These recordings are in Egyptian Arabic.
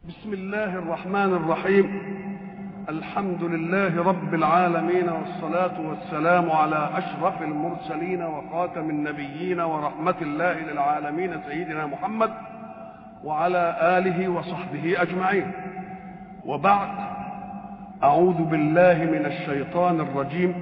بسم الله الرحمن الرحيم الحمد لله رب العالمين والصلاة والسلام على أشرف المرسلين وخاتم النبيين ورحمة الله للعالمين سيدنا محمد وعلى آله وصحبه أجمعين وبعد أعوذ بالله من الشيطان الرجيم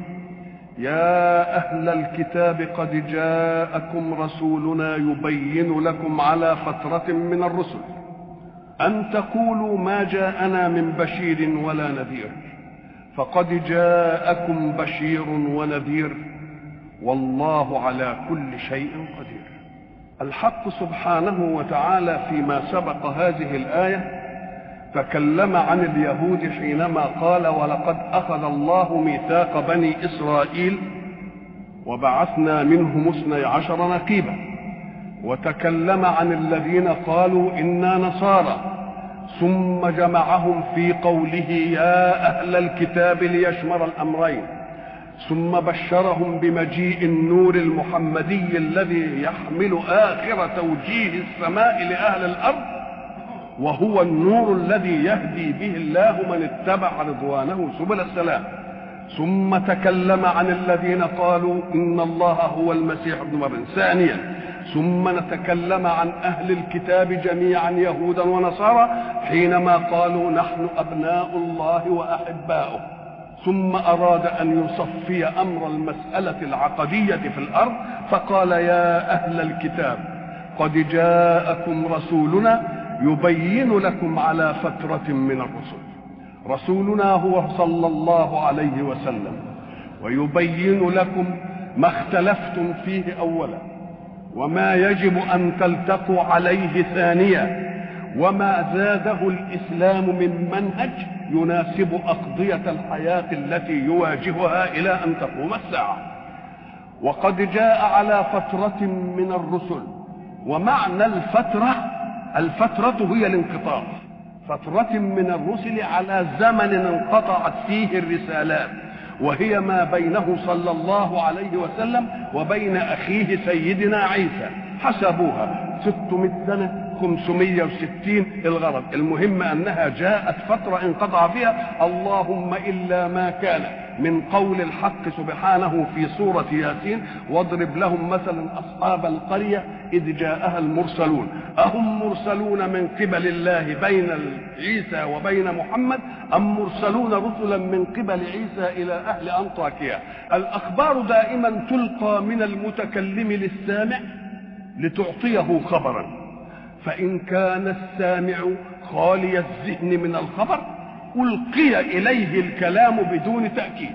يا أهل الكتاب قد جاءكم رسولنا يبين لكم على فترة من الرسل أن تقولوا ما جاءنا من بشير ولا نذير فقد جاءكم بشير ونذير والله على كل شيء قدير الحق سبحانه وتعالى فيما سبق هذه الآية تكلم عن اليهود حينما قال ولقد أخذ الله ميثاق بني إسرائيل وبعثنا منهم اثني عشر نقيبا وتكلم عن الذين قالوا إنا نصارى ثم جمعهم في قوله يا أهل الكتاب ليشمر الأمرين ثم بشرهم بمجيء النور المحمدي الذي يحمل آخر توجيه السماء لأهل الأرض وهو النور الذي يهدي به الله من اتبع رضوانه سبل السلام ثم تكلم عن الذين قالوا إن الله هو المسيح ابن مريم ثانيا ثم نتكلم عن أهل الكتاب جميعا يهودا ونصارى حينما قالوا نحن أبناء الله وأحباؤه ثم أراد أن يصفي أمر المسألة العقدية في الأرض فقال يا أهل الكتاب قد جاءكم رسولنا يبين لكم على فترة من الرسل رسولنا هو صلى الله عليه وسلم ويبين لكم ما اختلفتم فيه أولا وما يجب أن تلتقوا عليه ثانيا وما زاده الإسلام من منهج يناسب أقضية الحياة التي يواجهها إلى أن تقوم الساعة وقد جاء على فترة من الرسل ومعنى الفترة الفترة هي الانقطاع فترة من الرسل على زمن انقطعت فيه الرسالات وهي ما بينه صلى الله عليه وسلم وبين أخيه سيدنا عيسى حسبوها 600 سنة 560 الغرض المهم أنها جاءت فترة انقطع فيها اللهم إلا ما كان من قول الحق سبحانه في سورة ياسين واضرب لهم مثلا أصحاب القرية إذ جاءها المرسلون أهم مرسلون من قبل الله بين عيسى وبين محمد أم مرسلون رسلا من قبل عيسى إلى أهل أنطاكيا الأخبار دائما تلقى من المتكلم للسامع لتعطيه خبرا فإن كان السامع خالي الذهن من الخبر ألقي إليه الكلام بدون تأكيد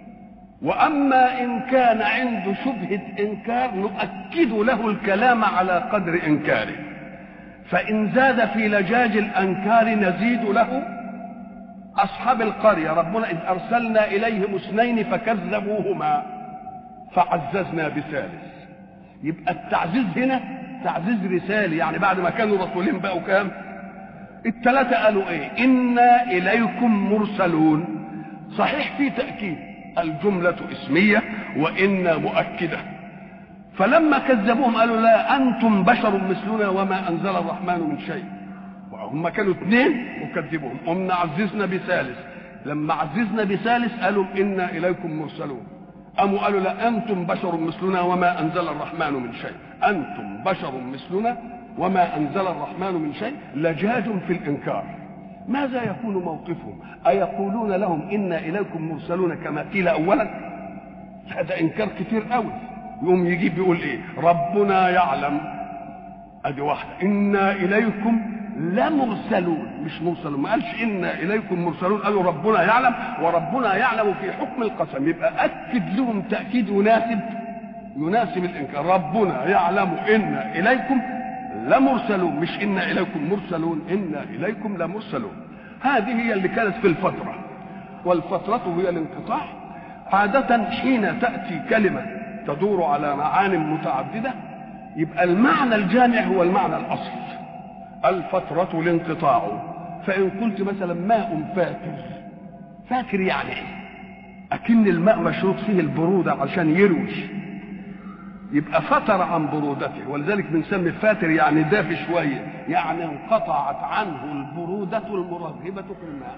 وأما إن كان عنده شبهة إنكار نؤكد له الكلام على قدر إنكاره فإن زاد في لجاج الأنكار نزيد له أصحاب القرية ربنا إذ أرسلنا إليهم اثنين فكذبوهما فعززنا بثالث يبقى التعزيز هنا تعزيز رسالي يعني بعد ما كانوا رسولين بقوا كام الثلاثة قالوا ايه إنا إليكم مرسلون صحيح في تأكيد الجملة اسمية وإنا مؤكدة فلما كذبوهم قالوا لا أنتم بشر مثلنا وما أنزل الرحمن من شيء وهم كانوا اثنين وكذبوهم قمنا عززنا بثالث لما عززنا بثالث قالوا إنا إليكم مرسلون قاموا قالوا لا أنتم بشر مثلنا وما أنزل الرحمن من شيء أنتم بشر مثلنا وما أنزل الرحمن من شيء لجاج في الإنكار ماذا يكون موقفهم أيقولون لهم إنا إليكم مرسلون كما قيل أولا هذا إنكار كتير قوي يقوم يجيب يقول إيه ربنا يعلم أدي واحدة إنا إليكم لمرسلون مش مرسلون ما قالش إنا إليكم مرسلون قالوا ربنا يعلم وربنا يعلم في حكم القسم يبقى أكد لهم تأكيد يناسب يناسب الإنكار ربنا يعلم إنا إليكم لمرسلون مش إنا إليكم مرسلون إنا إليكم لمرسلون هذه هي اللي كانت في الفترة والفترة هي الانقطاع عادة حين تأتي كلمة تدور على معان متعددة يبقى المعنى الجامع هو المعنى الأصل الفترة الانقطاع فإن قلت مثلا ماء فاكر فاكر يعني ايه؟ أكن الماء مشروط فيه البرودة عشان يروي يبقى فتر عن برودته ولذلك بنسمي فاتر يعني دافي شويه يعني انقطعت عنه البروده المرغبه في الماء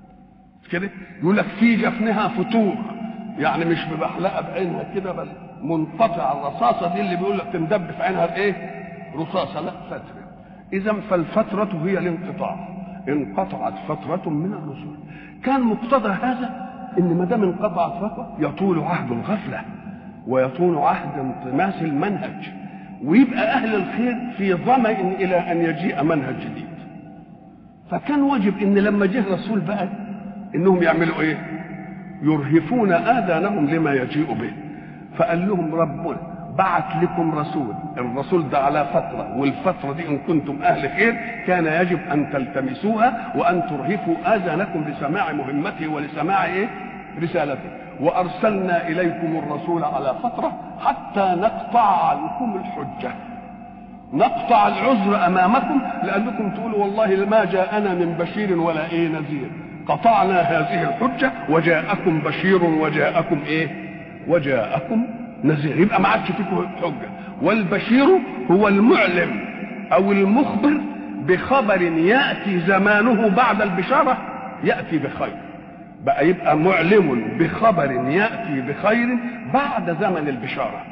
كده يقول لك في جفنها فتور يعني مش بمحلقه بعينها كده بل منقطع الرصاصه دي اللي بيقول لك تندب في عينها الايه؟ رصاصه لا فتره اذا فالفتره هي الانقطاع انقطعت فتره من الرسل كان مقتضى هذا ان ما دام انقطعت فتره يطول عهد الغفله ويطول عهد انطماس المنهج ويبقى اهل الخير في ظمأ الى ان يجيء منهج جديد فكان واجب ان لما جه رسول بقى انهم يعملوا ايه يرهفون اذانهم لما يجيء به فقال لهم ربنا بعت لكم رسول الرسول ده على فترة والفترة دي إن كنتم أهل خير كان يجب أن تلتمسوها وأن ترهفوا آذانكم لسماع مهمته ولسماع إيه؟ رسالته وأرسلنا إليكم الرسول على فترة حتى نقطع عنكم الحجة نقطع العذر أمامكم لأنكم تقولوا والله ما جاءنا من بشير ولا إيه نذير قطعنا هذه الحجة وجاءكم بشير وجاءكم إيه وجاءكم نذير يبقى ما عادش فيكم حجة والبشير هو المعلم أو المخبر بخبر يأتي زمانه بعد البشارة يأتي بخير بقى يبقى معلم بخبر يأتي بخير بعد زمن البشارة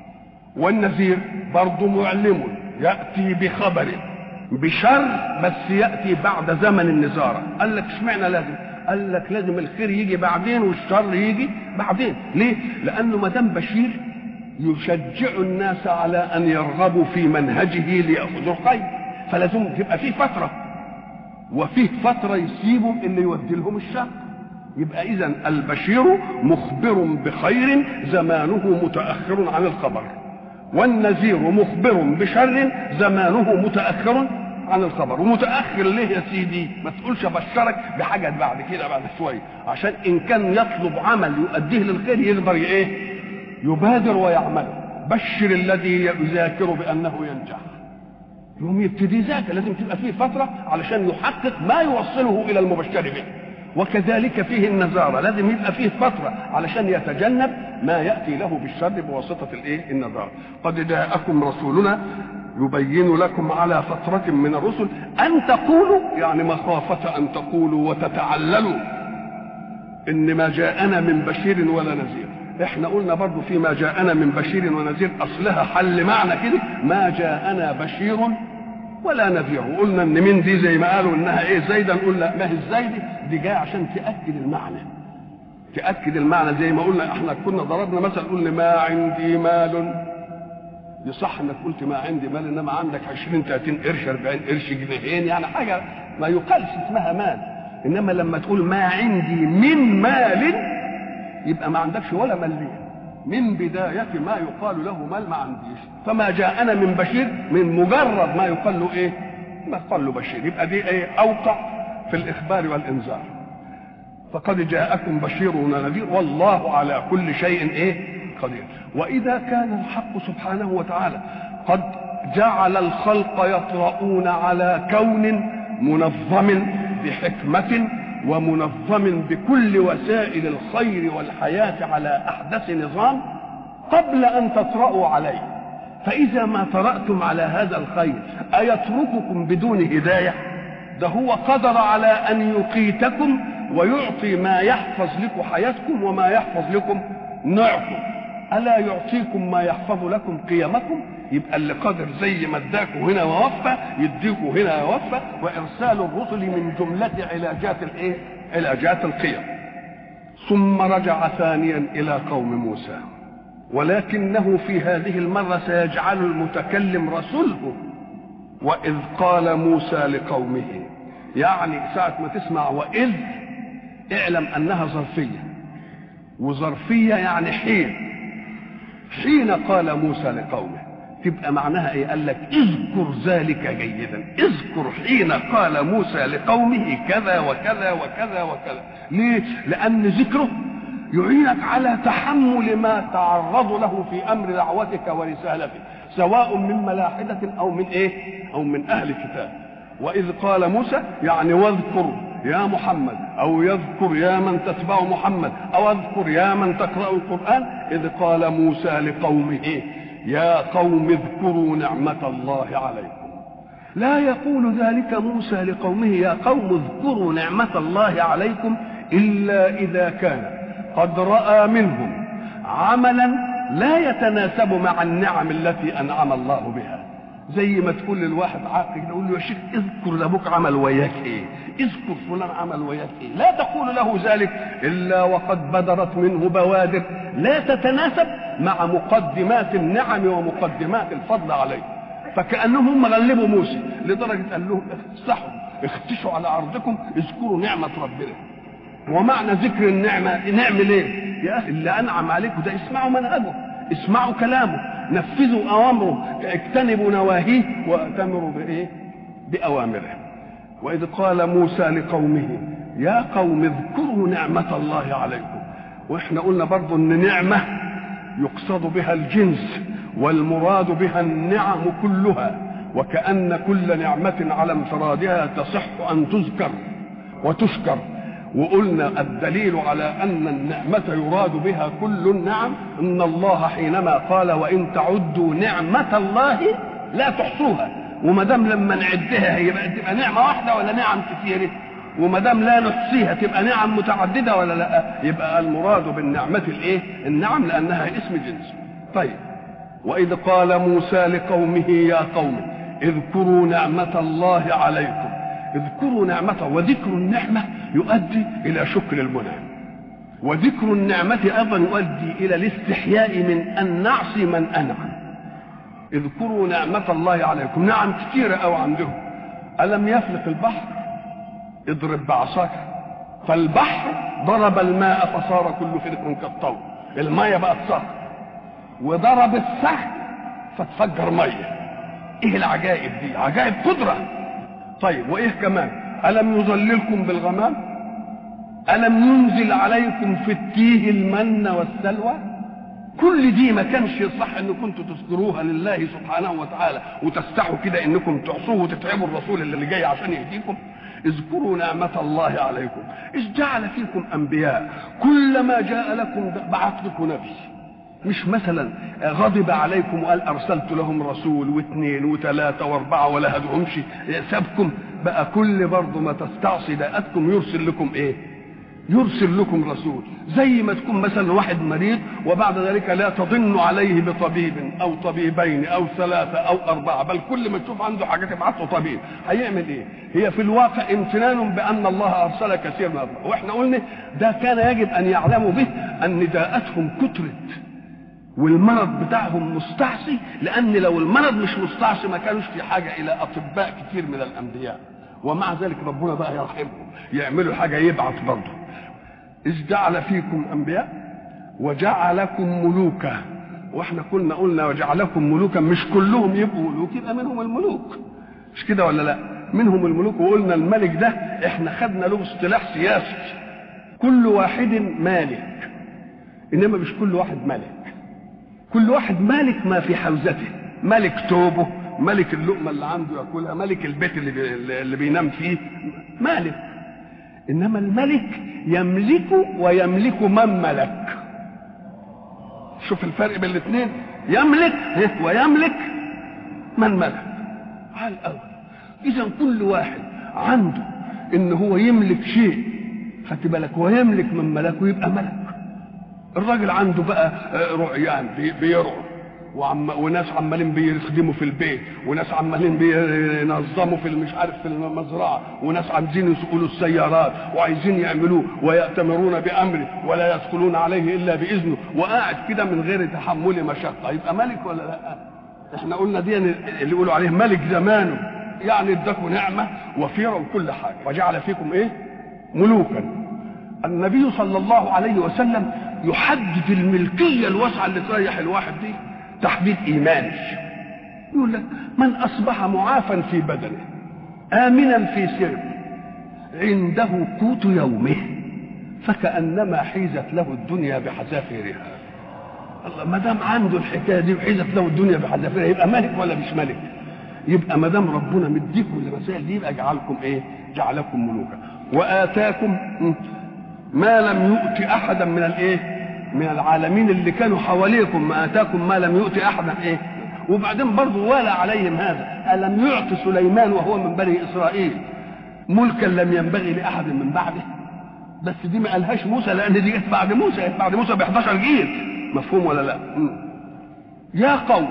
والنذير برضه معلم يأتي بخبر بشر بس يأتي بعد زمن النزارة قال لك اشمعنى لازم قال لك لازم الخير يجي بعدين والشر يجي بعدين ليه لأنه ما دام بشير يشجع الناس على أن يرغبوا في منهجه ليأخذوا الخير فلازم تبقى فيه فترة وفيه فترة يسيبوا اللي يودي لهم الشر يبقى اذا البشير مخبر بخير زمانه متاخر عن الخبر والنذير مخبر بشر زمانه متاخر عن الخبر ومتاخر ليه يا سيدي ما تقولش ابشرك بحاجه بعد كده بعد شويه عشان ان كان يطلب عمل يؤديه للخير يقدر ايه يبادر ويعمل بشر الذي يذاكر بانه ينجح يوم يبتدي يذاكر لازم تبقى فيه فتره علشان يحقق ما يوصله الى المبشر به وكذلك فيه النزارة لازم يبقى فيه فترة علشان يتجنب ما يأتي له بالشر بواسطة الايه النزارة قد جاءكم رسولنا يبين لكم على فترة من الرسل أن تقولوا يعني مخافة أن تقولوا وتتعللوا إن ما جاءنا من بشير ولا نذير احنا قلنا برضو فيما جاءنا من بشير ونذير اصلها حل معنى كده ما جاءنا بشير ولا نذير وقلنا ان من دي زي ما قالوا انها ايه زايده نقول لا ما هي الزايده دي جايه عشان تاكد المعنى تاكد المعنى زي ما قلنا احنا كنا ضربنا مثل قلنا ما عندي مال يصح انك قلت ما عندي مال انما عندك 20 30 قرش 40 قرش جنيهين يعني حاجه ما يقالش اسمها مال انما لما تقول ما عندي من مال يبقى ما عندكش ولا مليم من بداية ما يقال له مال ما عنديش فما جاءنا من بشير من مجرد ما يقال له ايه ما قال له بشير يبقى دي ايه اوقع في الاخبار والانذار فقد جاءكم بشير ونذير والله على كل شيء ايه قدير واذا كان الحق سبحانه وتعالى قد جعل الخلق يطرؤون على كون منظم بحكمه ومنظم بكل وسائل الخير والحياه على احدث نظام قبل ان تطرأوا عليه فإذا ما طرأتم على هذا الخير أيترككم بدون هداية ده هو قدر على أن يقيتكم ويعطي ما يحفظ لكم حياتكم وما يحفظ لكم نوعكم ألا يعطيكم ما يحفظ لكم قيمكم يبقى اللي قادر زي ما اداكم هنا ووفى يديكم هنا ووفى وإرسال الرسل من جملة علاجات الإيه؟ علاجات القيم ثم رجع ثانيا إلى قوم موسى ولكنه في هذه المرة سيجعل المتكلم رسوله وإذ قال موسى لقومه يعني ساعة ما تسمع وإذ اعلم أنها ظرفية وظرفية يعني حين حين قال موسى لقومه تبقى معناها ايه قال لك اذكر ذلك جيدا اذكر حين قال موسى لقومه كذا وكذا وكذا وكذا ليه لان ذكره يعينك على تحمل ما تعرض له في امر دعوتك ورسالتك سواء من ملاحدة او من ايه او من اهل الكتاب واذ قال موسى يعني واذكر يا محمد او يذكر يا من تتبع محمد او اذكر يا من تقرا القران اذ قال موسى لقومه يا قوم اذكروا نعمة الله عليكم لا يقول ذلك موسى لقومه يا قوم اذكروا نعمة الله عليكم إلا إذا كان قد رأى منهم عملا لا يتناسب مع النعم التي أنعم الله بها زي ما تقول للواحد عاقل تقول له يا شيخ اذكر ابوك عمل وياك ايه اذكر فلان عمل وياك ايه لا تقول له ذلك الا وقد بدرت منه بوادر لا تتناسب مع مقدمات النعم ومقدمات الفضل عليه فكانهم هم غلبوا موسى لدرجه قال لهم افتحوا اختشوا على ارضكم اذكروا نعمه ربنا ومعنى ذكر النعمه نعمل ايه يا اخي اللي انعم عليكم ده اسمعوا منهجه اسمعوا كلامه نفذوا اوامره اجتنبوا نواهيه واتمروا بايه باوامره واذ قال موسى لقومه يا قوم اذكروا نعمه الله عليكم واحنا قلنا برضو ان نعمه يقصد بها الجنس والمراد بها النعم كلها وكأن كل نعمة على انفرادها تصح أن تذكر وتشكر وقلنا الدليل على ان النعمه يراد بها كل النعم ان الله حينما قال وان تعدوا نعمه الله لا تحصوها وما دام لما نعدها هي بقى تبقى نعمه واحده ولا نعم كثيره وما دام لا نحصيها تبقى نعم متعدده ولا لا يبقى المراد بالنعمه الايه النعم لانها اسم جنس طيب واذ قال موسى لقومه يا قوم اذكروا نعمه الله عليكم اذكروا نعمته وذكر النعمة يؤدي إلى شكر المنعم وذكر النعمة أيضا يؤدي إلى الاستحياء من أن نعصي من أنعم اذكروا نعمة الله عليكم نعم كثيرة أو عندهم ألم يفلق البحر اضرب بعصاك فالبحر ضرب الماء فصار كل فرق كالطول المية بقت صخر وضرب السهل فتفجر مية ايه العجائب دي عجائب قدره طيب وايه كمان الم يظللكم بالغمام الم ينزل عليكم في التيه المن والسلوى كل دي ما كانش يصح ان كنتوا تذكروها لله سبحانه وتعالى وتستحوا كده انكم تعصوه وتتعبوا الرسول اللي جاي عشان يهديكم اذكروا نعمة الله عليكم إذ جعل فيكم أنبياء كلما جاء لكم بعث لكم نبي مش مثلا غضب عليكم وقال ارسلت لهم رسول واثنين وثلاثه واربعه ولا هدهمش سابكم بقى كل برضه ما تستعصي داءتكم يرسل لكم ايه؟ يرسل لكم رسول زي ما تكون مثلا واحد مريض وبعد ذلك لا تضن عليه بطبيب او طبيبين او ثلاثه او اربعه بل كل ما تشوف عنده حاجه تبعت له طبيب هيعمل ايه؟ هي في الواقع امتنان بان الله ارسل كثير من الله واحنا قلنا ده كان يجب ان يعلموا به ان داءتهم كترت والمرض بتاعهم مستعصي لان لو المرض مش مستعصي ما كانوش في حاجه الى اطباء كتير من الانبياء ومع ذلك ربنا بقى يرحمهم يعملوا حاجه يبعث برضه اذ جعل فيكم انبياء وجعلكم ملوكا واحنا كنا قلنا وجعلكم ملوكا مش كلهم يبقوا ملوك يبقى منهم الملوك مش كده ولا لا منهم الملوك وقلنا الملك ده احنا خدنا له اصطلاح سياسي كل واحد مالك انما مش كل واحد ملك كل واحد مالك ما في حوزته ملك توبه ملك اللقمه اللي عنده ياكلها ملك البيت اللي, بي اللي بينام فيه مالك انما الملك يملك ويملك من ملك شوف الفرق بين الاثنين يملك ويملك من ملك على الاول اذا كل واحد عنده ان هو يملك شيء خدت بالك ويملك من ملكه يبقى ملك الراجل عنده بقى رعيان بيرعوا وعم وناس عمالين بيخدموا في البيت وناس عمالين بينظموا في مش عارف في المزرعه وناس عايزين يسوقوا السيارات وعايزين يعملوه ويأتمرون بامره ولا يدخلون عليه الا باذنه وقاعد كده من غير تحمل مشقه يبقى ملك ولا لا؟ احنا قلنا دي اللي يقولوا عليه ملك زمانه يعني اداكم نعمه وفيره وكل حاجه وجعل فيكم ايه؟ ملوكا النبي صلى الله عليه وسلم يحدد الملكيه الواسعه اللي تريح الواحد دي تحديد ايماني يقول لك من اصبح معافا في بدنه امنا في سربه عنده قوت يومه فكانما حيزت له الدنيا بحذافيرها الله ما دام عنده الحكايه دي وحيزت له الدنيا بحذافيرها يبقى ملك ولا مش ملك يبقى ما دام ربنا مديكم المسائل دي يبقى جعلكم ايه جعلكم ملوكا واتاكم ما لم يؤت احدا من الايه من العالمين اللي كانوا حواليكم ما اتاكم ما لم يؤت احدا ايه وبعدين برضه ولا عليهم هذا الم يعط سليمان وهو من بني اسرائيل ملكا لم ينبغي لاحد من بعده بس دي ما قالهاش موسى لان دي جت بعد موسى جت بعد موسى ب 11 جيل مفهوم ولا لا مم. يا قوم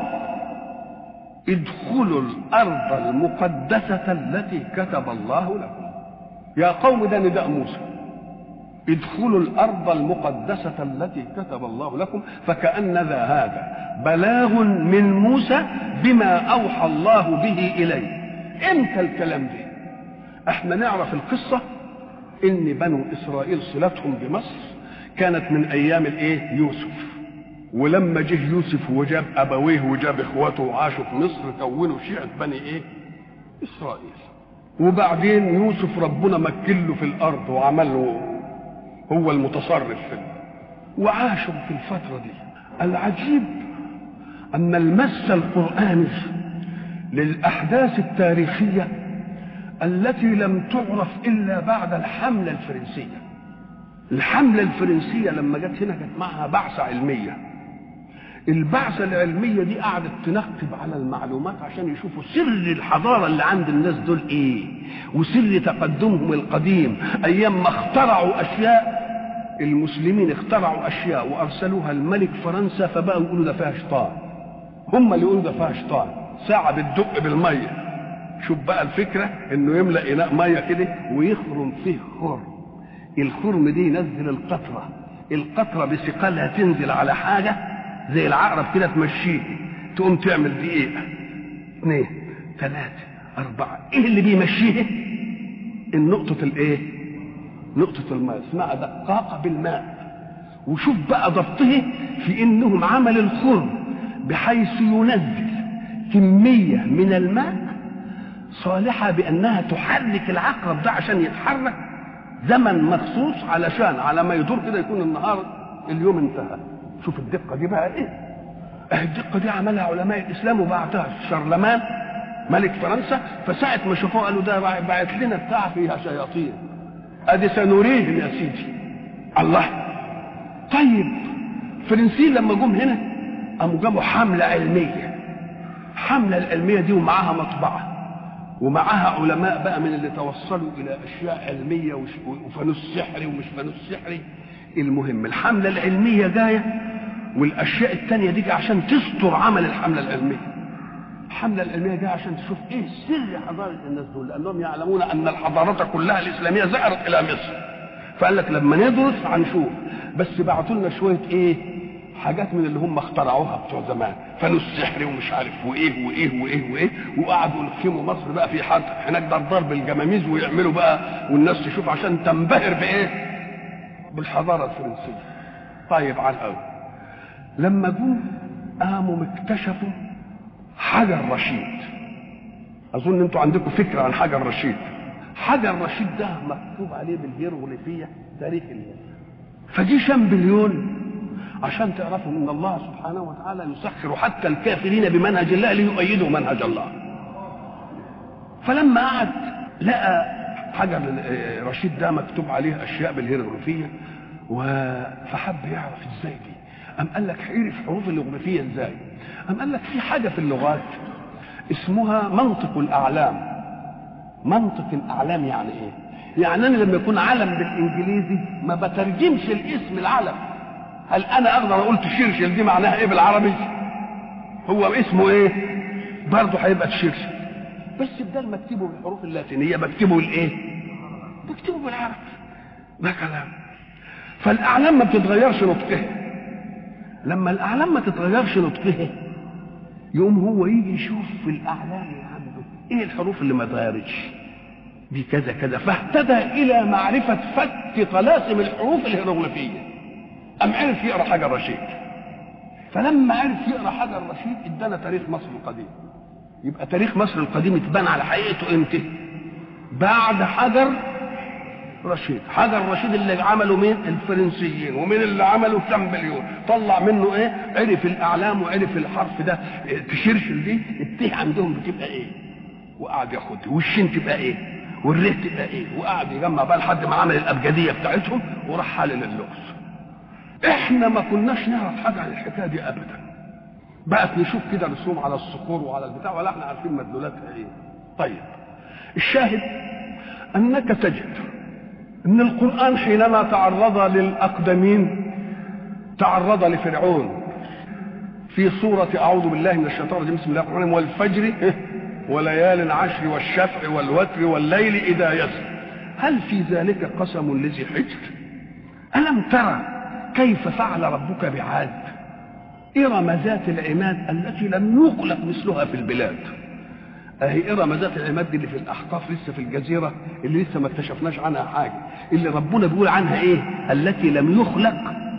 ادخلوا الارض المقدسه التي كتب الله لكم يا قوم ده نداء موسى ادخلوا الارض المقدسه التي كتب الله لكم فكان ذا هذا بلاغ من موسى بما اوحى الله به اليه امتى الكلام ده احنا نعرف القصه ان بنو اسرائيل صلتهم بمصر كانت من ايام الايه يوسف ولما جه يوسف وجاب ابويه وجاب اخواته وعاشوا في مصر كونوا شيعه بني ايه اسرائيل وبعدين يوسف ربنا مكن له في الارض وعمل له هو المتصرف في وعاشوا في الفتره دي العجيب ان المس القراني للاحداث التاريخيه التي لم تعرف الا بعد الحمله الفرنسيه الحمله الفرنسيه لما جت هنا كانت معها بعثه علميه البعثة العلمية دي قعدت تنقب على المعلومات عشان يشوفوا سر الحضارة اللي عند الناس دول ايه وسر تقدمهم القديم ايام ما اخترعوا اشياء المسلمين اخترعوا اشياء وارسلوها الملك فرنسا فبقوا يقولوا ده فيها شيطان هم اللي يقولوا ده فيها شيطان ساعة بتدق بالمية شوف بقى الفكرة انه يملأ اناء مية كده ويخرم فيه خرم الخرم دي ينزل القطرة القطرة بثقلها تنزل على حاجة زي العقرب كده تمشيه تقوم تعمل دقيقة اثنين ثلاثة أربعة إيه اللي بيمشيه؟ النقطة الإيه؟ نقطة الماء اسمها دقاقة بالماء وشوف بقى ضبطه في إنهم عمل الخرم بحيث ينزل كمية من الماء صالحة بأنها تحرك العقرب ده عشان يتحرك زمن مخصوص علشان على ما يدور كده يكون النهار اليوم انتهى شوف الدقة دي بقى ايه اه الدقة دي عملها علماء الاسلام وبعتها شارلمان ملك فرنسا فساعة ما شافوه قالوا ده بعت لنا بتاع فيها شياطين ادي سنريهم يا سيدي الله طيب فرنسيين لما جم هنا قاموا جابوا حملة علمية حملة العلمية دي ومعاها مطبعة ومعاها علماء بقى من اللي توصلوا الى اشياء علميه وفانوس سحري ومش فانوس سحري المهم الحمله العلميه جايه والاشياء التانية دي عشان تستر عمل الحمله العلميه الحمله العلميه جايه عشان تشوف ايه سر حضاره الناس دول لانهم يعلمون ان الحضارات كلها الاسلاميه زهرت الى مصر فقال لك لما ندرس هنشوف بس بعتوا لنا شويه ايه حاجات من اللي هم اخترعوها بتوع زمان فانوس سحري ومش عارف وايه وايه وايه وايه وقعدوا يلخموا مصر بقى في حد هناك ضرب بالجماميز ويعملوا بقى والناس تشوف عشان تنبهر بايه؟ بالحضاره الفرنسيه. طيب على الاول لما جم قاموا اكتشفوا حجر رشيد اظن انتوا عندكم فكره عن حجر رشيد حجر رشيد ده مكتوب عليه بالهيروغليفيه تاريخ الله فدي شامبليون عشان تعرفوا ان الله سبحانه وتعالى يسخر حتى الكافرين بمنهج الله ليؤيدوا منهج الله فلما قعد لقى حجر رشيد ده مكتوب عليه اشياء بالهيروغليفيه فحب يعرف ازاي دي أم قال لك عرف حروف الهيروغليفيه ازاي أم قال لك في حاجه في اللغات اسمها منطق الاعلام منطق الاعلام يعني ايه يعني انا لما يكون علم بالانجليزي ما بترجمش الاسم العلم هل انا اقدر اقول تشرشل دي معناها ايه بالعربي هو اسمه ايه برضه هيبقى تشرشل بس بدل ما اكتبه بالحروف اللاتينيه بكتبه بالايه بكتبه بالعربي ده كلام فالاعلام ما بتتغيرش نطقها لما الاعلام ما تتغيرش نطقها يقوم هو يجي يشوف في الاعلام اللي عنده ايه الحروف اللي ما اتغيرتش دي كذا كذا فاهتدى الى معرفه فك طلاسم الحروف الهيروغليفيه أم عرف يقرا حجر رشيد فلما عرف يقرا حجر رشيد ادانا تاريخ مصر القديم يبقى تاريخ مصر القديم اتبنى على حقيقته امتى بعد حجر رشيد حجر رشيد اللي عمله مين الفرنسيين ومين اللي عمله شامبليون طلع منه ايه عرف الاعلام وعرف الحرف ده تشرشل دي التيه عندهم بتبقى ايه وقعد ياخد والشين تبقى ايه والره تبقى ايه وقعد يجمع بقى لحد ما عمل الابجديه بتاعتهم وراح حلل اللغز احنا ما كناش نعرف حاجه عن الحكايه دي ابدا بقت نشوف كده رسوم على الصخور وعلى البتاع ولا احنا عارفين مدلولاتها ايه طيب الشاهد انك تجد ان القران حينما تعرض للاقدمين تعرض لفرعون في سورة أعوذ بالله من الشيطان الرجيم بسم الله الرحمن الرحيم والفجر وليال عشر والشفع والوتر والليل إذا يسر هل في ذلك قسم لذي حجر ألم ترى كيف فعل ربك بعاد إرم ذات العماد التي لم يخلق مثلها في البلاد اهي إرم ذات العماد دي اللي في الأحقاف لسه في الجزيرة اللي لسه ما اكتشفناش عنها حاجة اللي ربنا بيقول عنها إيه التي لم يخلق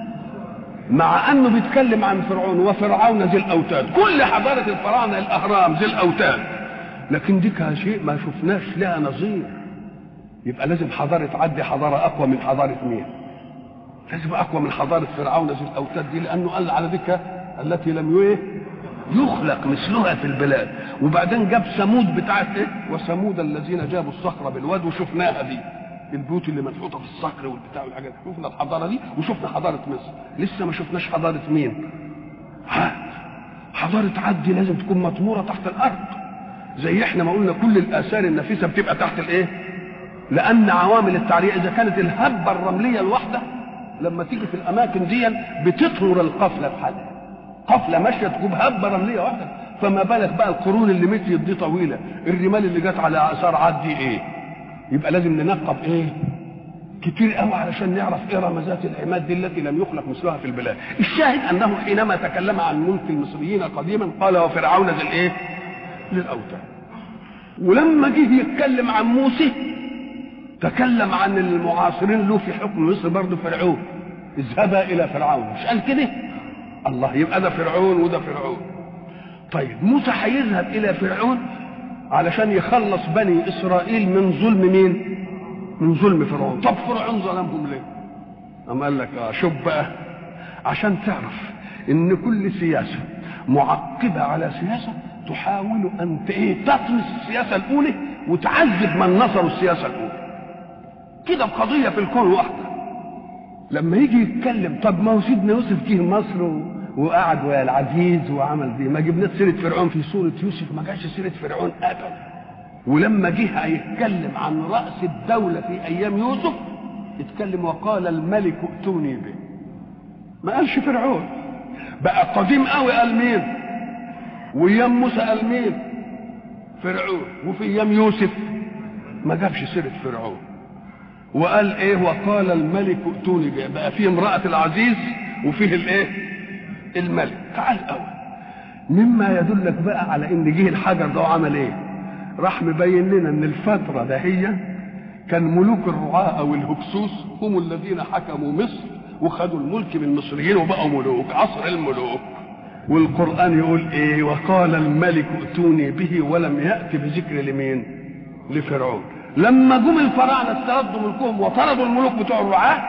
مع انه بيتكلم عن فرعون وفرعون ذي الاوتاد كل حضاره الفراعنه الاهرام ذي الاوتاد لكن دي كان شيء ما شفناش لها نظير يبقى لازم حضاره تعدي حضاره اقوى من حضاره مين لازم اقوى من حضاره فرعون ذي الاوتاد دي لانه قال على ذكر التي لم ايه يخلق مثلها في البلاد وبعدين جاب ثمود بتاعت ايه وثمود الذين جابوا الصخره بالواد وشفناها دي البيوت اللي منحوته في الصخر والبتاع والحاجات شفنا الحضاره دي وشفنا حضاره مصر لسه ما شفناش حضاره مين عاد حضاره عاد دي لازم تكون مطموره تحت الارض زي احنا ما قلنا كل الاثار النفيسه بتبقى تحت الايه لان عوامل التعريه اذا كانت الهبه الرمليه الواحده لما تيجي في الاماكن دي بتطهر القفله بحالها قفله ماشيه تجيب هبه رمليه واحده فما بالك بقى القرون اللي مشيت دي طويله الرمال اللي جت على اثار عاد دي ايه يبقى لازم ننقب ايه كتير قوي علشان نعرف ارم ذات العماد دي التي لم يخلق مثلها في البلاد الشاهد انه حينما تكلم عن ملك المصريين قديما قال وفرعون ذي الايه للاوتاد ولما جه يتكلم عن موسى تكلم عن المعاصرين له في حكم مصر برضه فرعون اذهبا الى فرعون مش قال كده الله يبقى ده فرعون وده فرعون طيب موسى هيذهب الى فرعون علشان يخلص بني اسرائيل من ظلم مين من ظلم فرعون طب فرعون ظلمهم ليه أم قال لك اه شوف بقى عشان تعرف ان كل سياسه معقبه على سياسه تحاول ان ايه تطمس السياسه الاولى وتعذب من نصروا السياسه الاولى كده قضيه في الكون واحده لما يجي يتكلم طب ما هو سيدنا يوسف جه مصر و... وقعد ويا العزيز وعمل دي ما جبناش سيره فرعون في سوره يوسف ما جاش سيره فرعون ابدا ولما جه هيتكلم عن راس الدوله في ايام يوسف اتكلم وقال الملك ائتوني به ما قالش فرعون بقى قديم قوي قال مين وايام موسى قال مين فرعون وفي ايام يوسف ما جابش سيره فرعون وقال ايه وقال الملك ائتوني به بقى فيه امراه العزيز وفيه الايه الملك تعال قوي مما يدلك بقى على ان جه الحجر ده وعمل ايه راح مبين لنا ان الفتره دهية كان ملوك الرعاة او الهكسوس هم الذين حكموا مصر وخدوا الملك من المصريين وبقوا ملوك عصر الملوك والقرآن يقول ايه وقال الملك ائتوني به ولم يأت بذكر لمين لفرعون لما جم الفراعنة استردوا ملكهم وطردوا الملوك بتوع الرعاة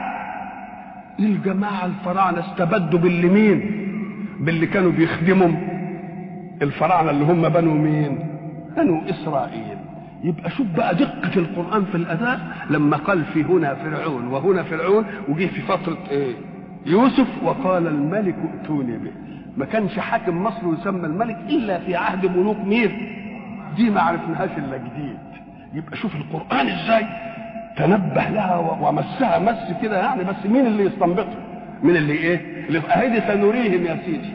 الجماعة الفراعنة استبدوا باللي مين باللي كانوا بيخدمهم الفراعنة اللي هم بنو مين بنو إسرائيل يبقى شوف بقى دقة القرآن في الأداء لما قال في هنا فرعون وهنا فرعون وجه في فترة إيه يوسف وقال الملك ائتوني به ما كانش حاكم مصر يسمى الملك إلا في عهد ملوك مين دي ما عرفناهاش إلا جديد يبقى شوف القرآن إزاي تنبه لها ومسها مس كده يعني بس مين اللي يستنبطها مين اللي ايه اللي اهدي سنريهم يا سيدي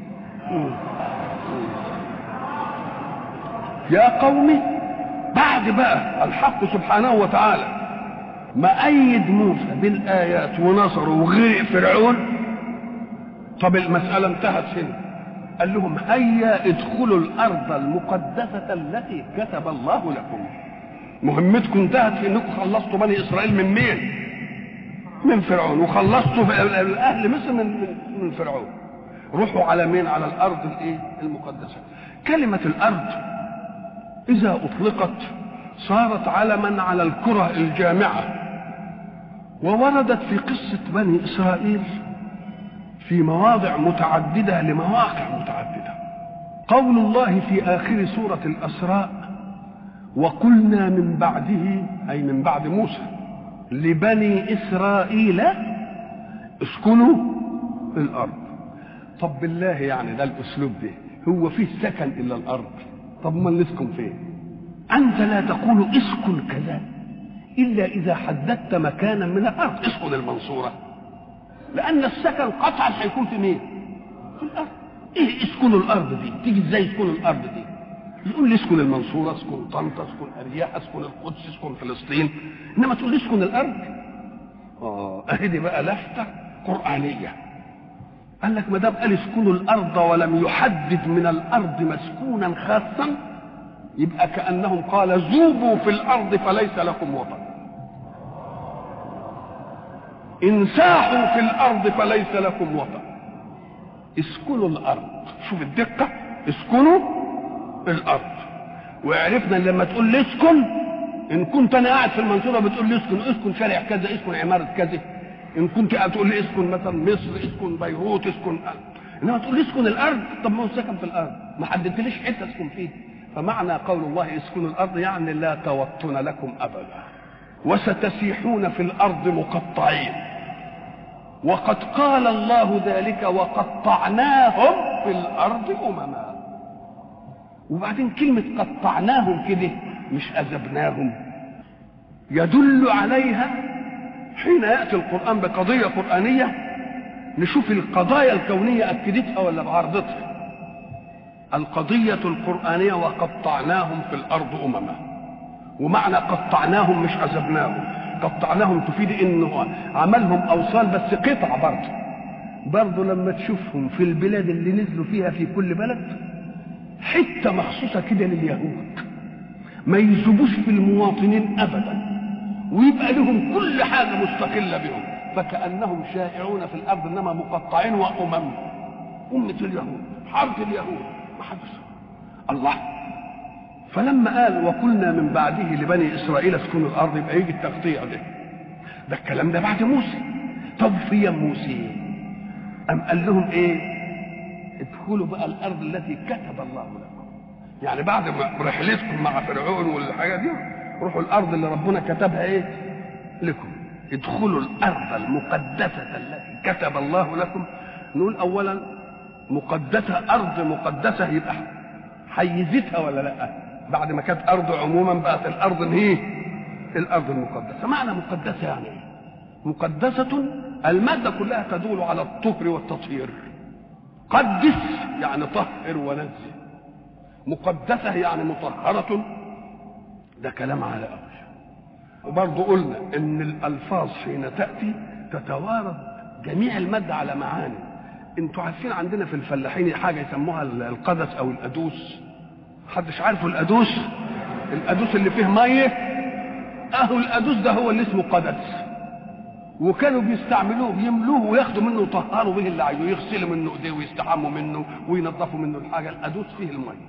يا قومي بعد بقى الحق سبحانه وتعالى ما أيد موسى بالآيات ونصره وغرق فرعون طب المسألة انتهت هنا قال لهم هيا ادخلوا الأرض المقدسة التي كتب الله لكم مهمتكم انتهت في انكم خلصتوا بني اسرائيل من مين؟ من فرعون وخلصتوا اهل مصر من من فرعون روحوا على مين؟ على الارض الايه؟ المقدسه. كلمه الارض اذا اطلقت صارت علما على الكره الجامعه ووردت في قصه بني اسرائيل في مواضع متعدده لمواقع متعدده. قول الله في اخر سوره الاسراء وقلنا من بعده اي من بعد موسى لبني اسرائيل اسكنوا الارض طب بالله يعني ده الاسلوب ده هو فيه سكن الا الارض طب ما نسكن فين انت لا تقول اسكن كذا الا اذا حددت مكانا من الارض اسكن المنصوره لان السكن قطعا هيكون في مين في الارض ايه اسكنوا الارض دي تيجي ازاي اسكنوا الارض دي يقول لي اسكن المنصوره اسكن طنطا اسكن ارياح اسكن القدس اسكن فلسطين انما تقول لي اسكن الارض اه اهي دي بقى لفته قرانيه قال لك ما دام قال اسكنوا الارض ولم يحدد من الارض مسكونا خاصا يبقى كانهم قال ذوبوا في الارض فليس لكم وطن انساحوا في الارض فليس لكم وطن اسكنوا الارض شوف الدقه اسكنوا الارض وعرفنا لما تقول لي اسكن ان كنت انا قاعد في المنصوره بتقول لي اسكن اسكن شارع كذا اسكن عماره كذا ان كنت تقول لي اسكن مثلا مصر اسكن بيروت اسكن انما تقول لي اسكن الارض طب ما هو سكن في الارض ما حددتليش حته اسكن فيه فمعنى قول الله اسكنوا الارض يعني لا توطن لكم ابدا وستسيحون في الارض مقطعين وقد قال الله ذلك وقطعناهم في الارض امما وبعدين كلمه قطعناهم كده مش اذبناهم يدل عليها حين ياتي القران بقضيه قرانيه نشوف القضايا الكونيه اكدتها ولا بعرضتها القضيه القرانيه وقطعناهم في الارض امما ومعنى قطعناهم مش عذبناهم قطعناهم تفيد انه عملهم اوصال بس قطع برضه برضه لما تشوفهم في البلاد اللي نزلوا فيها في كل بلد حته مخصوصه كده لليهود ما يذوبوش في المواطنين ابدا ويبقى لهم كل حاجه مستقله بهم فكانهم شائعون في الارض انما مقطعين وامم امه اليهود حرب اليهود ما حدث الله فلما قال وقلنا من بعده لبني اسرائيل اسكنوا الارض يبقى يجي التقطيع ده ده الكلام ده بعد موسى طب في موسى ام قال لهم ايه ادخلوا بقى الارض التي كتب الله لكم يعني بعد ما رحلتكم مع فرعون والحاجه دي روحوا الارض اللي ربنا كتبها ايه لكم ادخلوا الارض المقدسه التي كتب الله لكم نقول اولا مقدسه ارض مقدسه يبقى حيزتها ولا لا بعد ما كانت ارض عموما بقت الارض هي الارض المقدسه معنى مقدسه يعني ايه مقدسه الماده كلها تدل على الطهر والتطهير قدس يعني طهر ونزه مقدسه يعني مطهره ده كلام على أول وبرضه قلنا ان الالفاظ حين تاتي تتوارد جميع الماده على معاني انتوا عارفين عندنا في الفلاحين حاجه يسموها القدس او الادوس محدش عارفه الادوس الادوس اللي فيه ميه اهو الادوس ده هو اللي اسمه قدس وكانوا بيستعملوه يملوه وياخدوا منه ويطهروا به اللي عايزه يغسلوا منه ايديه ويستحموا منه وينظفوا منه الحاجه الادوس فيه الميه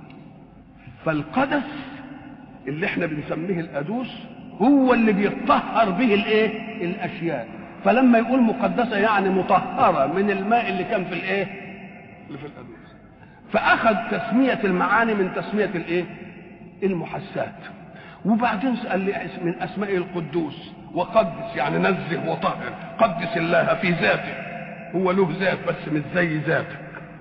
فالقدس اللي احنا بنسميه الادوس هو اللي بيطهر به الايه الاشياء فلما يقول مقدسه يعني مطهره من الماء اللي كان في الايه اللي في الادوس فاخذ تسميه المعاني من تسميه الايه المحسات وبعدين قال لي من اسماء القدوس وقدس يعني نزه وطهر قدس الله في ذاته هو له ذات بس مش زي ذاتك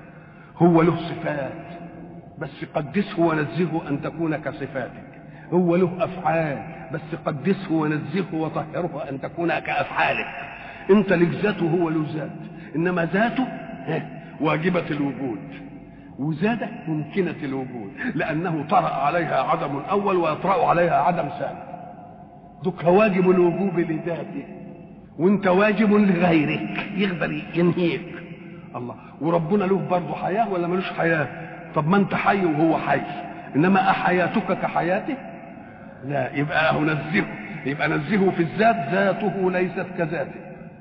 هو له صفات بس قدسه ونزهه ان تكون كصفاتك هو له افعال بس قدسه ونزهه وطهره ان تكون كافعالك انت لك ذاته هو له ذات انما ذاته واجبه الوجود وزادت ممكنة الوجود لأنه طرأ عليها عدم أول ويطرأ عليها عدم ثاني دك واجب الوجوب لذاته وانت واجب لغيرك يقدر ينهيك الله وربنا له برضه حياة ولا ملوش حياة طب ما انت حي وهو حي انما احياتك كحياته لا يبقى اهو نزهه يبقى نزهه في الذات ذاته ليست كذاته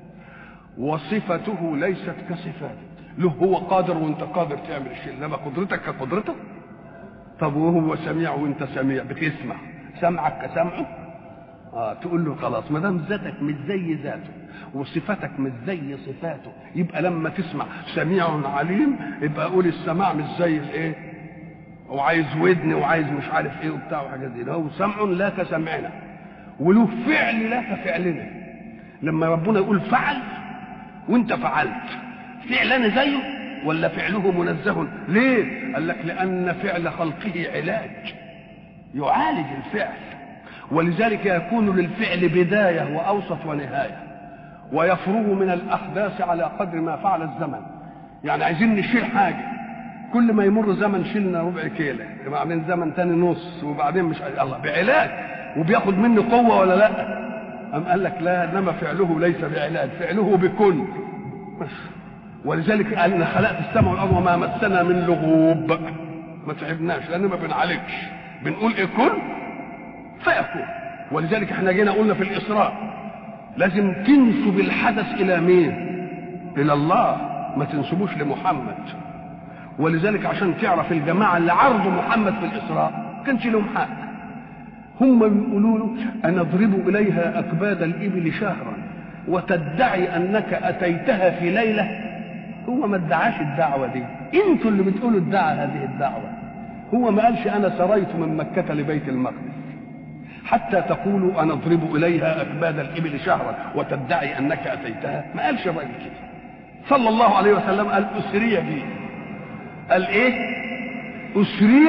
وصفته ليست كصفاته له هو قادر وانت قادر تعمل الشيء انما قدرتك كقدرته طب وهو سميع وانت سميع بتسمع سمعك كسمعه اه تقول له خلاص ما دام ذاتك مش زي ذاته وصفاتك مش زي صفاته يبقى لما تسمع سميع عليم يبقى قول السماع مش زي الايه وعايز ودن وعايز مش عارف ايه وبتاع وحاجات دي هو سمع لا كسمعنا وله فعل لا كفعلنا لما ربنا يقول فعل وانت فعلت فعلا زيه ولا فعله منزه ليه قال لك لان فعل خلقه علاج يعالج الفعل ولذلك يكون للفعل بدايه واوسط ونهايه ويفرغ من الاحداث على قدر ما فعل الزمن يعني عايزين نشيل حاجه كل ما يمر زمن شلنا ربع كيلو وبعدين زمن تاني نص وبعدين مش الله بعلاج وبياخد مني قوه ولا لا أم قال لك لا انما فعله ليس بعلاج فعله بكل بس ولذلك قال ان خلقت السماء والارض وما مسنا من لغوب ما تعبناش لان ما بنعالجش بنقول ايه كن فيكون ولذلك احنا جينا قلنا في الاسراء لازم تنسب الحدث الى مين الى الله ما تنسبوش لمحمد ولذلك عشان تعرف الجماعه اللي عرضوا محمد في الاسراء كانش لهم حق هم يقولوا له أنضرب إليها أكباد الإبل شهرا وتدعي أنك أتيتها في ليلة هو ما ادعاش الدعوة دي انتوا اللي بتقولوا ادعى هذه الدعوة هو ما قالش أنا سريت من مكة لبيت المقدس حتى تقولوا أنضرب إليها أكباد الإبل شهرا وتدعي أنك أتيتها ما قالش الراجل كده صلى الله عليه وسلم قال أسري بي قال إيه أسري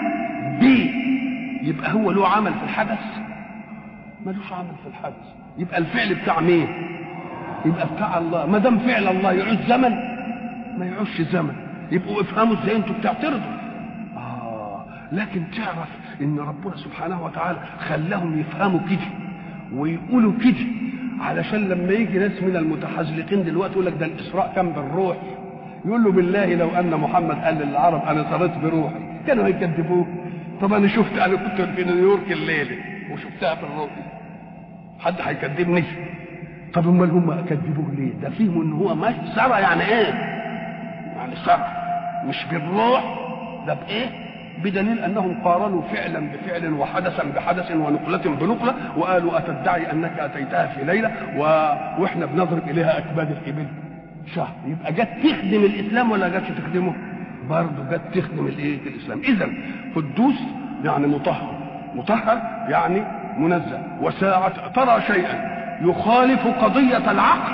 بي يبقى هو له عمل في الحدث ملوش عمل في الحدث يبقى الفعل بتاع مين يبقى بتاع الله ما دام فعل الله يعوز زمن ما يعوزش زمن يبقوا افهموا ازاي انتوا بتعترضوا اه لكن تعرف ان ربنا سبحانه وتعالى خلاهم يفهموا كده ويقولوا كده علشان لما يجي ناس من المتحزلقين دلوقتي يقول لك ده الاسراء كان بالروح يقول له بالله لو ان محمد قال للعرب انا صرت بروحي كانوا هيكذبوه طب انا شفت انا كنت في نيويورك الليله وشفتها في الرؤيا حد هيكذبني طب امال هم كذبوه ليه ده فيهم ان هو ماشي سرى يعني ايه يعني سرى مش بالروح ده بايه بدليل انهم قارنوا فعلا بفعل وحدثا بحدث ونقلة بنقلة وقالوا اتدعي انك اتيتها في ليلة و... واحنا بنضرب اليها اكباد الابل شهر يبقى جت تخدم الاسلام ولا جت تخدمه برضه جت تخدم الايه الاسلام اذا قدوس يعني مطهر مطهر يعني منزه وساعة ترى شيئا يخالف قضية العقل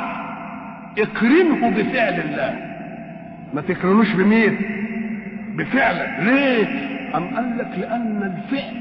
اقرنه بفعل الله ما تقرنوش بمين بفعل ليه أم قال لك لأن الفعل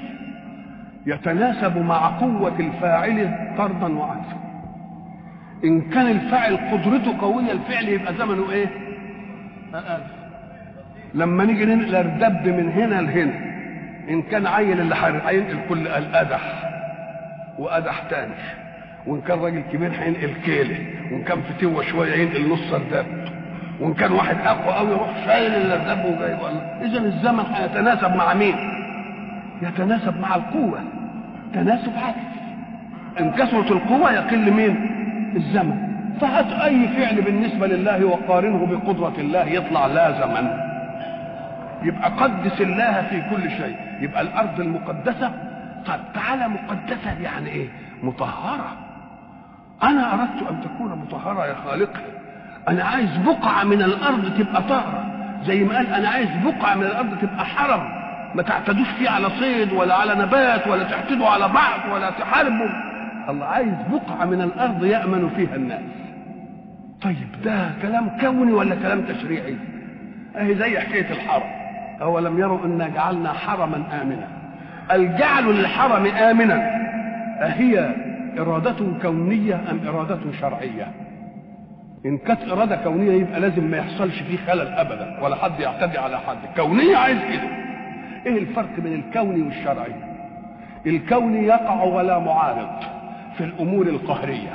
يتناسب مع قوة الفاعل طردا وعكسا إن كان الفاعل قدرته قوية الفعل يبقى زمنه إيه؟ أقل لما نيجي ننقل الدب من هنا لهنا ان كان عيل اللي هينقل كل القدح وقدح تاني وان كان راجل كبير هينقل كيله وان كان فتوه شويه ينقل نص الدب وان كان واحد اقوى قوي يروح شايل الدب وجايبه اذا الزمن هيتناسب مع مين؟ يتناسب مع القوه تناسب عكس ان كثرت القوه يقل مين؟ الزمن فهات اي فعل بالنسبه لله وقارنه بقدره الله يطلع لا زمن يبقى قدس الله في كل شيء يبقى الارض المقدسه طب تعالى مقدسه يعني ايه مطهره انا اردت ان تكون مطهره يا خالقي انا عايز بقعه من الارض تبقى طاهره زي ما قال انا عايز بقعه من الارض تبقى حرم ما تعتدوش فيه على صيد ولا على نبات ولا تعتدوا على بعض ولا تحاربوا الله عايز بقعه من الارض يامن فيها الناس طيب ده كلام كوني ولا كلام تشريعي اهي زي حكايه الحرم أولم يروا أنا جعلنا حرما آمنا الجعل للحرم آمنا أهي إرادة كونية أم إرادة شرعية إن كانت إرادة كونية يبقى لازم ما يحصلش فيه خلل أبدا ولا حد يعتدي على حد كونية عايز كده إيه الفرق بين الكوني والشرعي الكوني يقع ولا معارض في الأمور القهرية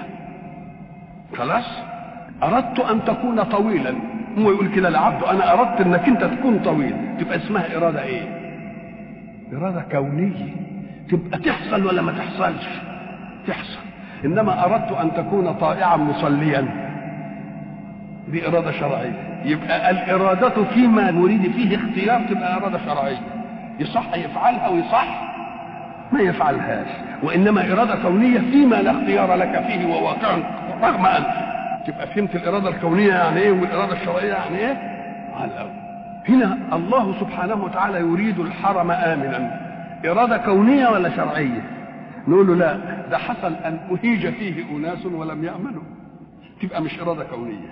خلاص أردت أن تكون طويلا هو يقول كده لعبد انا اردت انك انت تكون طويل تبقى اسمها اراده ايه اراده كونيه تبقى تحصل ولا ما تحصلش تحصل انما اردت ان تكون طائعا مصليا دي اراده شرعيه يبقى الاراده فيما نريد فيه اختيار تبقى اراده شرعيه يصح يفعلها ويصح ما يفعلهاش وانما اراده كونيه فيما لا اختيار لك فيه وواقع رغم انت تبقى فهمت الاراده الكونيه يعني ايه والاراده الشرعيه يعني ايه على الاول هنا الله سبحانه وتعالى يريد الحرم امنا اراده كونيه ولا شرعيه نقول له لا ده حصل ان اهيج فيه اناس ولم يامنوا تبقى مش اراده كونيه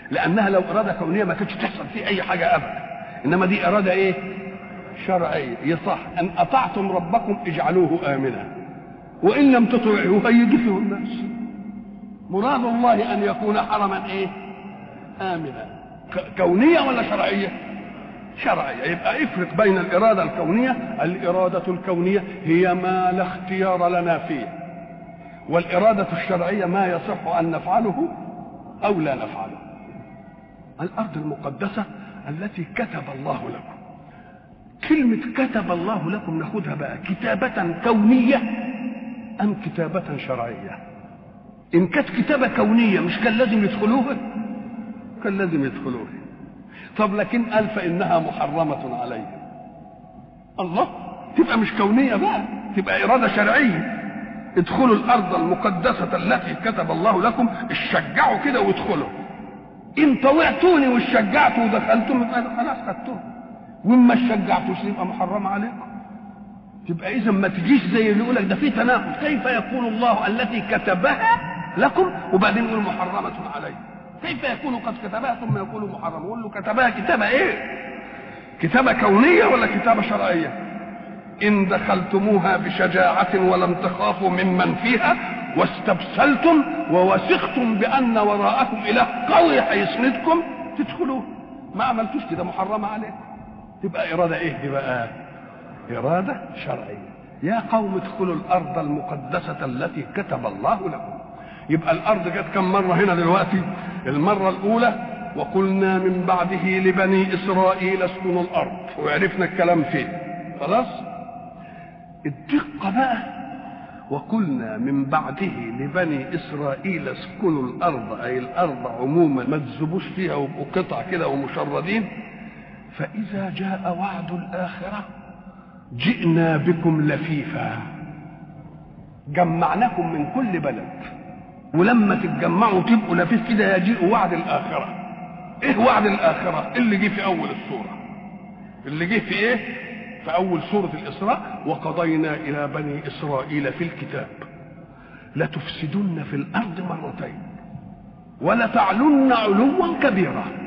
لانها لو اراده كونيه ما كانتش تحصل فيه اي حاجه ابدا انما دي اراده ايه شرعيه يصح ان اطعتم ربكم اجعلوه امنا وان لم تطيعوه هيجي فيه الناس مراد الله ان يكون حرما ايه امنا كونيه ولا شرعيه شرعيه يبقى افرق بين الاراده الكونيه الاراده الكونيه هي ما لا اختيار لنا فيه والاراده الشرعيه ما يصح ان نفعله او لا نفعله الارض المقدسه التي كتب الله لكم كلمه كتب الله لكم ناخدها بقى كتابه كونيه ام كتابه شرعيه ان كانت كتابه كونيه مش كان لازم يدخلوها كان لازم يدخلوها طب لكن قال فانها محرمه عليهم الله تبقى مش كونيه بقى تبقى اراده شرعيه ادخلوا الارض المقدسه التي كتب الله لكم اشجعوا كده وادخلوا ان طوعتوني وشجعتوا ودخلتم يبقى خلاص خدتوه وما شجعتوش يبقى محرمه عليكم تبقى اذا ما تجيش زي اللي يقول لك ده في تناقض كيف يكون الله التي كتبها لكم وبعدين يقول محرمه عليكم كيف يكون قد كتبها ثم يقول محرم يقول له كتبها كتابة ايه كتابة كونية ولا كتابة شرعية إن دخلتموها بشجاعة ولم تخافوا ممن فيها واستبسلتم ووثقتم بأن وراءكم إله قوي هيسندكم تدخلوه ما عملتوش كده محرمة عليكم تبقى إرادة إيه دي بقى إرادة شرعية يا قوم ادخلوا الأرض المقدسة التي كتب الله لكم يبقى الارض جت كم مره هنا دلوقتي المره الاولى وقلنا من بعده لبني اسرائيل اسكنوا الارض وعرفنا الكلام فين خلاص الدقه بقى وقلنا من بعده لبني اسرائيل اسكنوا الارض اي الارض عموما ما تذوبوش فيها ويبقوا قطع كده ومشردين فاذا جاء وعد الاخره جئنا بكم لفيفا جمعناكم من كل بلد ولما تتجمعوا تبقوا لفيف كده يجيء وعد الاخره ايه وعد الاخره اللي جه في اول السوره اللي جه في ايه في اول سوره الاسراء وقضينا الى بني اسرائيل في الكتاب لتفسدن في الارض مرتين ولتعلن علوا كبيرا